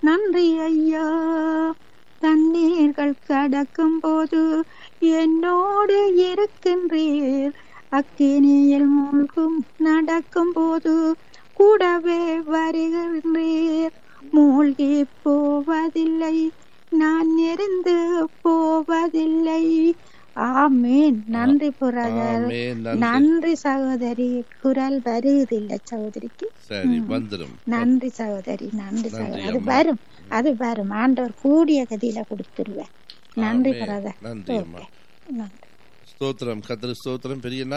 நன்றி ஐயா தண்ணீர்கள் கடக்கும் போது என்னோடு இருக்கின்றீர் அக்கினியில் மூழ்கும் நடக்கும் போது கூடவே வருகின்றீர் மூழ்கி போவதில்லை நான் எரிந்து போவதில்லை ஆமேன் நன்றி புரகர் ஆமென். நன்றி நன்றி சகோதரி குரல் வருவதில்லை சகோதரிக்கு சரி வந்துடும் நன்றி சகோதரி நன்றி நன்றி சகோதரி அது அம்மா. வரும் அது வரும் ஆண்டவர் கூடிய கதியில கொடுத்துருவேன் நன்றி ஆமென். பிரதர் நன்றி அம்மா நன்றி ஸ்தோத்திரம் கத்திர ஸ்தோத்திரம் பெரியண்ணா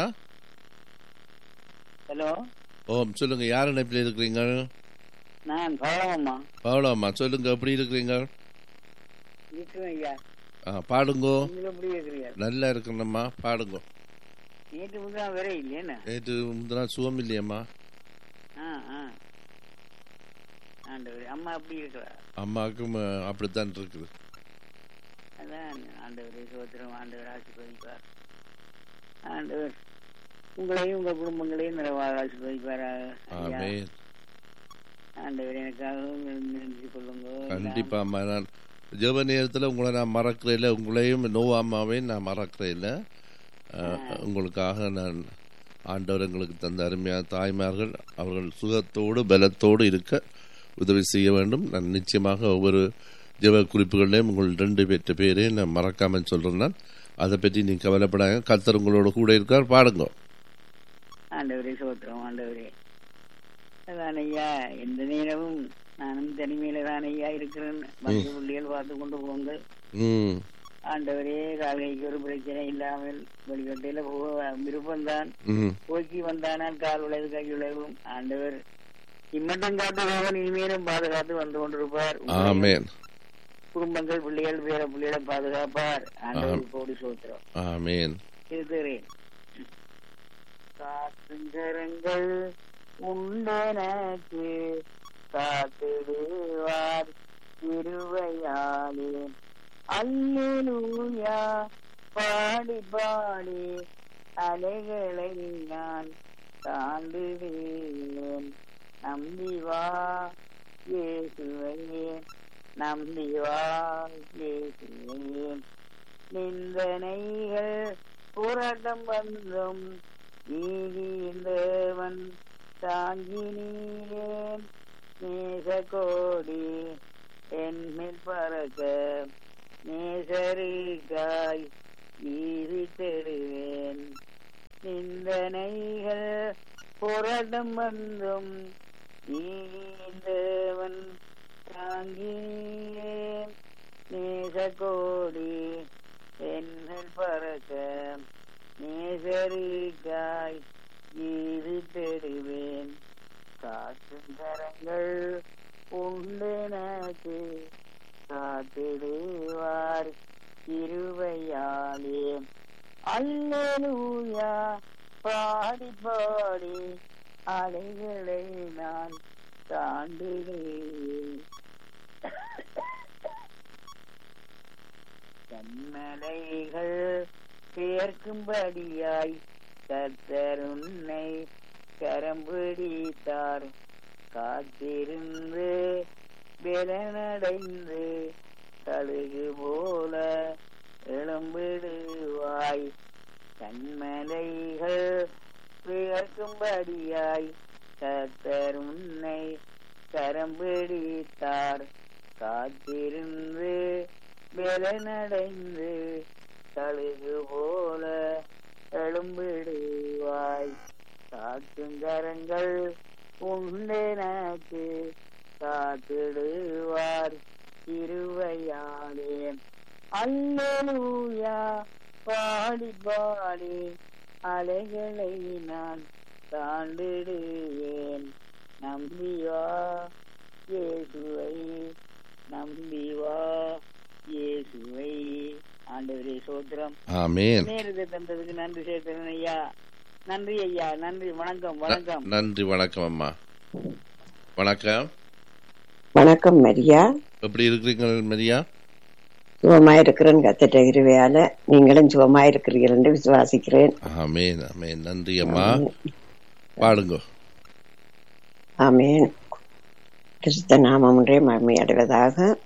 ஹலோ ஓம் சொல்லுங்க யார் இணைப்பில் இருக்கிறீங்க நான் பழமம்மா பவுளம்மா சொல்லுங்க எப்படி இருக்கிறீங்க இருக்கிறேன் ஐயா ஆ, பாடுங்கோ நீங்களும் எப்படி இருக்கிறீங்க நல்லா இருக்கணும்மா பாடுங்கோ நேற்று முந்தான் வேற இல்லையேண்ணா நேற்று முந்தினா சுகம் இல்லையம்மா ஆ ஆ ஆண்டவர் அம்மா எப்படி இருக்கிறா அம்மாவுக்கும் அஹ், அப்படித்தான் இருக்குது அதான் ஆண்டவர் சோத்திரம் ஆண்டவர் ஆசீர்வதிப்பார் ஆண்டவர் உங்களையும் உங்க குடும்பங்களையும் நிறைவாக ஆசீர்வதிப்பாராக ஐயா. ஆமென் ஆண்டவர் எனக்காகவும் நினைச்சு கொள்ளுங்க கண்டிப்பா அம்மா நான் ஜெப நேரத்தில் உங்களை நான் மறக்கிறேன் உங்களையும் நோவா அம்மாவையும் நான் மறக்கிறேன் உங்களுக்காக நான் ஆண்டவர் எங்களுக்கு தந்த அருமையான தாய்மார்கள் அவர்கள் சுகத்தோடு பலத்தோடு இருக்க உதவி செய்ய வேண்டும் நான் நிச்சயமாக ஒவ்வொரு ஜெப குறிப்புகளையும் உங்கள் ரெண்டு பேர்த்த பேரையும் நான் மறக்காமல் சொல்கிறேன் நான் அதை பற்றி நீ கவலைப்படாங்க கர்த்தர் உங்களோட கூட இருக்கார் பாடுங்க ஆண்டவரே சோத்திரம் ஆண்டவரே அதான் ஐயா எந்த நேரமும் நானும் தனிமையில தான் ஐயா இருக்கிறேன் மற்ற பிள்ளைகள் பார்த்து கொண்டு போங்க ம் ஆண்டவரே கால்கைக்கு ஒரு பிரச்சனை இல்லாமல் வெளிக்கட்டையில போக விருப்பம்தான் ம் போக்கி வந்தானால் கால் உழைவு கை உழைவும் ஆண்டவர் இம்மட்டம் காட்டுபவன் இனிமேலும் பாதுகாத்து வந்து கொண்டிருப்பார் உங்களையும் ஆமேன் குடும்பங்கள் பிள்ளைகள் பேர பிள்ளைகளை பாதுகாப்பார் ஆண்டவர் கோடி சோத்திரம் ஆமேன் இருக்கிறேன் காத்துங்கரங்கள் உண்டனக்கு காத்திடுவார் திருவையாலே அல்லேலூயா பாடி பாடி அலைகளை நான் தாண்டிடுவேன் நம்பி வா இயேசுவையே நம்பி வா இயேசுவையே நிந்தனைகள் புரட்டம் வந்தும் நீதியின் தேவன் தாங்கினீரேன் நேச கோடி என்மேல் பறக்க நேசருக்காய் நீதி தெருவேன் நிந்தனைகள் புரட்டம் வந்தும் நீதியின் தேவன் தாங்கினீரேன் நேச கோடி என்னல் பறக்க நேசரிக்காய் ஈடு பெறுவேன் காற்றும் கரங்கள் உண்டெனக்கு காத்திடுவார் இருவையாலே அல்லேலூயா பாடி பாடி அலைகளை நான் தாண்டுகிறேன் கண்மலைகள் சேர்க்கும்படியாய் கர்த்தர் உன்னை கரம் பிடித்தார் காத்திருந்து பலனடைந்து கழுகு போல எழும்பிடுவாய் கண்மலைகள் வியர்க்கும்படியாய் கர்த்தர் உன்னை கரம் பிடித்தார் காத்திருந்து பலனடைந்து கழுகு போல எழும்பிடுவாய் காத்துங்கரங்கள் உண்டெனக்கு காத்திடுவார் திருவையாலே அல்லேலூயா பாடி பாடி அலைகளை நான் தாண்டிடுவேன் நம்பி வா இயேசுவை நம்பி வா இயேசுவை ஆண்டவரே சோத்திரம் ஆமேன் நேரத்தை தந்ததுக்கு நன்றி சேர்க்கிறேன் ஐயா நன்றி ஐயா நன்றி வணக்கம் வணக்கம் நன்றி வணக்கம் அம்மா வணக்கம் வணக்கம் மரியா எப்படி இருக்கிறீங்க மரியா சுகமா இருக்கிறேன் கத்திட்ட இருவையால நீங்களும் சுகமா இருக்கிறீர்கள் என்று விசுவாசிக்கிறேன் ஆமேன் ஆமேன் நன்றி அம்மா பாடுங்க ஆமேன் கிறிஸ்த நாமம் ஒன்றே மகிமை அடைவதாக